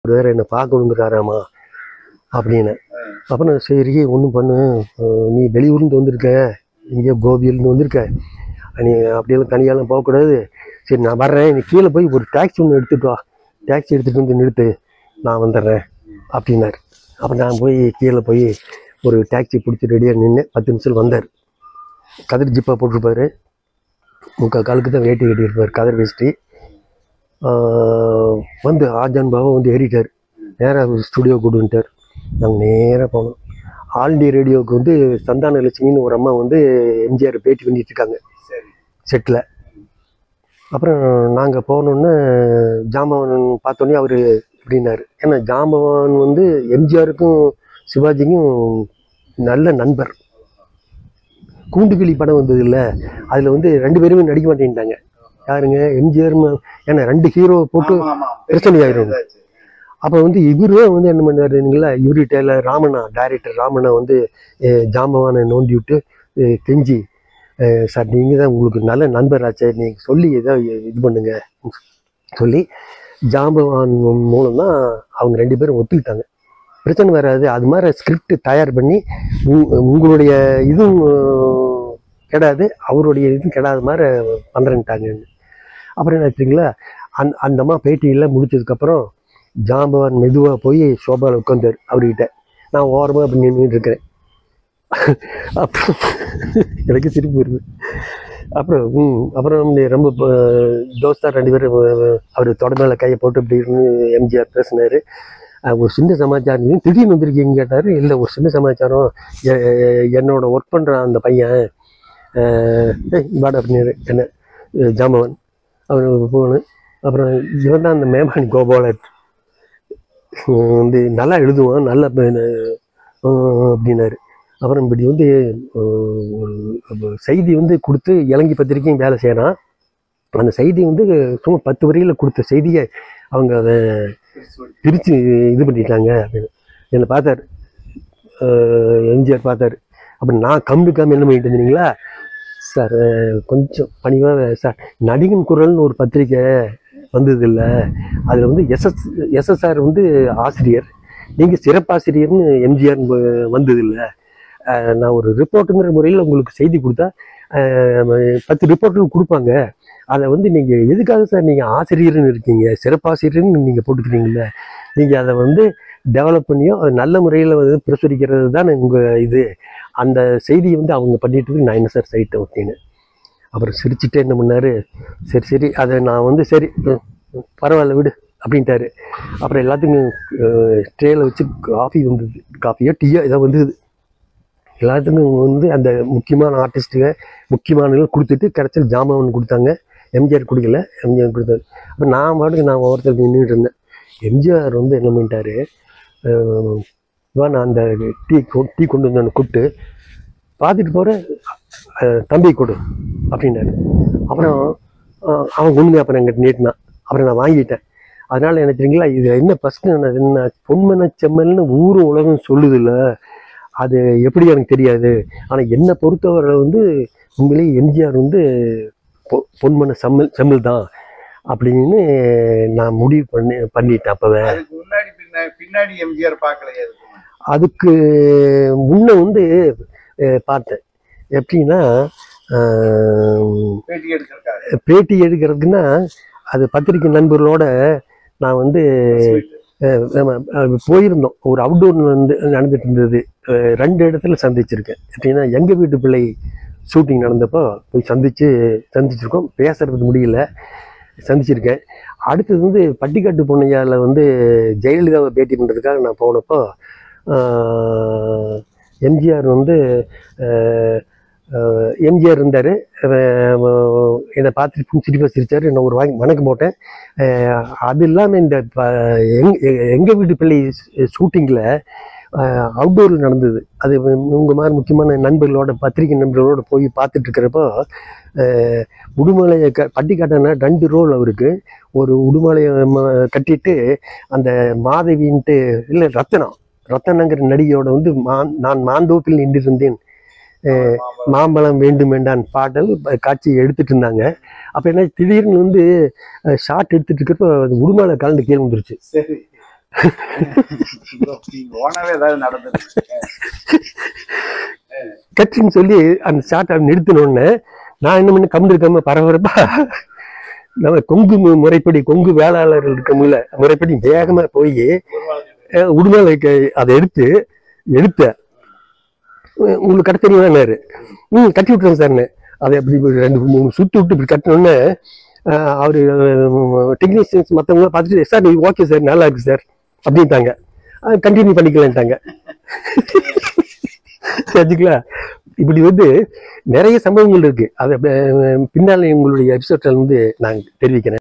வேற என்னை பார்க்கணுங்கிறாராமா அப்படின்னு அப்புறம் சரி ஒன்றும் பண்ணு அஹ் நீ வெளியூர்லேருந்து வந்திருக்க இங்கே கோபியிலேருந்து வந்திருக்க நீ அப்படியெல்லாம் தனியாலாம் போகக்கூடாது சரி நான் வர்றேன் நீ கீழே போய் ஒரு டாக்ஸி ஒன்று எடுத்துட்டு வா டாக்ஸி எடுத்துகிட்டு வந்து நிறுத்து நான் வந்துடுறேன் அப்படின்னாரு அப்போ நான் போய் கீழே போய் ஒரு டாக்ஸி பிடிச்சி ரெடியாக நின்று பத்து நிமிஷம் வந்தார் கதிர் ஜிப்பா போட்டிருப்பாரு முக்கால் காலுக்கு தான் வேட்டி கட்டியிருப்பார் கதிர் வேஷ்டி ஆஹ் வந்து ஆஜான் பாபா வந்து ஏறிட்டார் நேராக ஸ்டுடியோ கூடுன்ட்டார் நாங்கள் நேராக போனோம் ஆல் இண்டியா ரேடியோவுக்கு வந்து சந்தான லட்சுமின்னு ஒரு அம்மா வந்து எம்ஜிஆர் பேட்டி பண்ணிட்டு இருக்காங்க சரி செட்டில் அப்புறம் நாங்கள் போனோன்னே ஜாம்பவான் பார்த்தோன்னே அவர் இப்படின்னாரு ஏன்னா ஜாம்பவான் வந்து எம்ஜிஆருக்கும் சிவாஜிக்கும் நல்ல நண்பர் கூண்டுக்கிளி படம் வந்தது இல்லை அதில் வந்து ரெண்டு பேருமே நடிக்க மாட்டேன்ட்டாங்க யாருங்க எம்ஜிஆர் ம- ஏன்னா ரெண்டு ஹீரோ போட்டு ஆமா, ஆமா. பிரச்சனை ஆயிரும். இதாச்சு. அப்போ வந்து இவரே வந்து என்ன பண்ணாருங்களா இவர்கிட்ட ராமண்ணா டைரக்டர் ராமண்ணா வந்து அஹ், ஜாம்பவானை நோண்டி விட்டு அஹ், கெஞ்சி அஹ், சார் நீங்கள் தான் உங்களுக்கு நல்ல நண்பராச்சே நீங்கள் சொல்லி ஏதோ இது பண்ணுங்க சொல்லி ஜாம்பவான் மூலம் தான் அவங்க ரெண்டு பேரும் ஒத்துக்கிட்டாங்க பிரச்சனை வராது அது மாதிரி ஸ்கிரிப்ட் தயார் பண்ணி உ- உங்களுடைய இதுவும் அஹ், கெடாது அவருடைய இதுவும் கெடாத மாதிரி பண்ணுறேன்ட்டாங்க அப்புறம் என்ன ஆச்சுங்களா அந் அந்தம்மா பேட்டியெல்லாம் முடிச்சதுக்கப்புறம் ஜாம்பவான் மெதுவாக போய் சோபாவில் உட்காந்தார் அவர்கிட்ட நான் ஓரமாக அப்படி நின்றுட்டு இருக்கிறேன் அப்புறம் எனக்கு சிரிப்பு வருது அப்புறம் ம் அப்புறம் வந்து ரொம்ப தோஸ்தா ரெண்டு பேரும் அவர் தொட மேலே கையை போட்டு இப்படி இருந்து எம்ஜிஆர் பேசினார் ஒரு சின்ன சமாச்சாரம் இது திடீர்னு வந்திருக்கீங்க கேட்டார் இல்லை ஒரு சின்ன சமாச்சாரம் எ- எ- என்னோட ஒர்க் பண்ணுற அந்த பையன் அஹ், ஏய் வாடா அப்படின்னு என்ன அஹ், ஜாம்பவான் அவர் போகணும் அப்புறம் இவன் தான் அந்த மேமானி கோபாலர் ஹம் வந்து நல்லா எழுதுவான் நல்லா ப- அஹ் அப்படின்னாரு அப்புறம் இப்படி வந்து அஹ், ஒரு ஒரு செய்தி வந்து கொடுத்து இலங்கை பத்திரிக்கையும் வேலை செய்கிறான் அந்த செய்தி வந்து சும்மா பத்து வரியில் கொடுத்த செய்தியை அவங்க அதை பிரித்து இது பண்ணிட்டாங்க அப்படின்னு என்னை பார்த்தார் அஹ், எம்ஜிஆர் பார்த்தார் அப்போ நான் கம்முக்காமல் என்ன பண்ணிட்டு இருந்தீங்களா சார் அஹ், கொஞ்சம் பணிவாக சார் நடிகன் குரல்னு ஒரு பத்திரிக்கை வந்தது இல்லை அதில் வந்து எஸ்எஸ் எஸ்எஸ்ஆர் வந்து ஆசிரியர் நீங்கள் சிறப்பாசிரியர்னு எம்ஜிஆர் வந்தது இல்லை நான் ஒரு ரிப்போர்ட்டுங்கிற முறையில் உங்களுக்கு செய்தி கொடுத்தா அஹ், பத்து ரிப்போர்ட்டுகள் கொடுப்பாங்க அதை வந்து நீங்கள் எதுக்காக சார் நீங்கள் ஆசிரியர்னு இருக்கீங்க சிறப்பாசிரியர்னு நீங்கள் போட்டுக்கிறீங்களே நீங்கள் அதை வந்து டெவலப் பண்ணியோ அது நல்ல முறையில் வந்து பிரசுரிக்கிறது தான் உங்கள் இது அந்த செய்தியை வந்து அவங்க பண்ணிட்டு இருக்கு, நான் என்ன சார் சைட்டை அப்படின்னு அப்புறம் சிரிச்சுட்டே என்ன பண்ணாரு சரி சரி அதை நான் வந்து சரி ம், ம், பரவாயில்ல விடு அப்படின்ட்டாரு அப்புறம் எல்லாத்துக்கும் ட்ரேயில் வச்சு காஃபி வந்தது காஃபியோ டீயோ ஏதோ வந்தது எல்லாத்துக்கும் வந்து அந்த முக்கியமான ஆர்டிஸ்ட்டுங்க முக்கியமான கொடுத்துட்டு கடைசியில் ஜாமான் கொடுத்தாங்க எம்ஜிஆர் கொடுக்கல எம்ஜிஆர் கொடுத்தாரு அப்போ நான் பாட்டுக்கு நான் ஒவ்வொருத்தருக்கு நின்றுட்டு இருந்தேன் எம்ஜிஆர் வந்து என்ன பண்ணிட்டாரு அஹ், வா நான் அந்த டீ கொ- டீ கொண்டு வந்து கூப்பிட்டு பார்த்துட்டு போகிற தம்பி கொடு அப்படின்னாரு அப்புறம் அஹ், அவன் ஒன்றுமே அப்புறம் எங்கிட்ட நீட்டினான் அப்புறம் நான் வாங்கிட்டேன் அதனால என்ன தெரியுங்களா இது என்ன ஃபஸ்ட்டு என்ன பொன்மன செம்மல்னு ஊரும் உலகம் சொல்லுதில்ல அது எப்படி எனக்கு தெரியாது ஆனால் என்னை பொறுத்தவரை வந்து உண்மையிலேயே எம்ஜிஆர் வந்து பொ- பொன்மன செம்மல் செம்மல் தான் அப்படின்னு நான் முடிவு பண்ணி பண்ணிட்டேன் அப்போவே அதுக்கு முன்னாடி பின்னாடி பின்னாடி எம்ஜிஆர் பார்க்கலையே அதுக்கு முன்னாடி. அதுக்கு முன்ன வந்து அஹ், பார்த்தேன் எப்படின்னா அஹ், பேட்டி எடுத்திருக்காரு பேட்டி எடுக்கிறதுக்குன்னா அது பத்திரிக்கை நண்பர்களோட நான் வந்து அஹ், ஆமா, அஹ், போயிருந்தோம் ஒரு அவுட்டோர் வந்து நடந்துட்டு இருந்தது அஹ், ரெண்டு இடத்துல சந்திச்சிருக்கேன் எப்படின்னா எங்கள் வீட்டு பிள்ளை ஷூட்டிங் நடந்தப்போ போய் சந்திச்சு சந்திச்சிருக்கோம் பேசுறதுக்கு முடியல சந்திச்சிருக்கேன் அடுத்தது வந்து பட்டிக்காட்டு பொன்னையாவில் வந்து ஜெயலலிதாவை பேட்டி பண்ணுறதுக்காக நான் போனப்போ எம்ஜிஆர் வந்து அஹ், அஹ், எம்ஜிஆர் இருந்தார் என்னை பார்த்துட்டு சிரிப்பாக சிரிச்சார் என்ன ஒரு வாங்கி வணக்கம் போட்டேன் அஹ், அது இல்லாமல் இந்த ப- எங் எங்கள் வீட்டு பிள்ளை ஷூட்டிங்கில் அவுட்டோரில் நடந்தது அது உங்கள் மாதிரி முக்கியமான நண்பர்களோட பத்திரிகை நண்பர்களோட போய் பார்த்துட்டு இருக்கிறப்போ அஹ், உடுமலையை க பட்டி காட்டினா ரெண்டு ரோல் அவருக்கு ஒரு உடுமலையை ம- கட்டிட்டு அந்த மாதவின்ட்டு இல்லை ரத்தனம் ரத்தனங்கிற நடிகையோட வந்து மான் நான் மாந்தோப்பில் நின்றிருந்தேன் அஹ், மாம்பழம் வேண்டும் வேண்டான் பாடல் ப- காட்சி எடுத்துட்டு இருந்தாங்க அப்போ என்ன திடீர்னு வந்து ஷார்ட் எடுத்துட்டு இருக்கிறப்ப அது உடுமலை கலந்து கீழே வந்துருச்சு சரி ஓனவே ஏதாவது நடந்தது கட்சின்னு சொல்லி அந்த ஷார்ட்டை நிறுத்தின உடனே நான் என்ன பண்ண கம்முன்னு இருக்காம பரபரப்பா நம்ம கொங்கு மு- முறைப்படி கொங்கு வேளாளர்கள் இருக்கமுல்ல முறைப்படி வேகமா போய் உடுமலைக்கு அதை எடுத்து எடுத்த உ- உங்களுக்கு கட்ட தெரியுமான்னாரு ம் கட்டி விட்டுறேன் சார்னு அதை அப்படி ஒரு ரெண்டு மூணு சுத்து விட்டு இப்படி கட்டினோடனே அவர் டெக்னீஷியன்ஸ் மற்றவங்க பார்த்துட்டு சார் நீ ஓகே சார் நல்லா இருக்கு சார் அப்படின்ட்டாங்க கண்டினியூ பண்ணிக்கலான்ட்டாங்க சரிங்களா இப்படி வந்து நிறைய சம்பவங்கள் இருக்கு அதை அஹ், பின்னால உங்களுடைய எபிசோட்ல வந்து நான் தெரிவிக்கிறேன்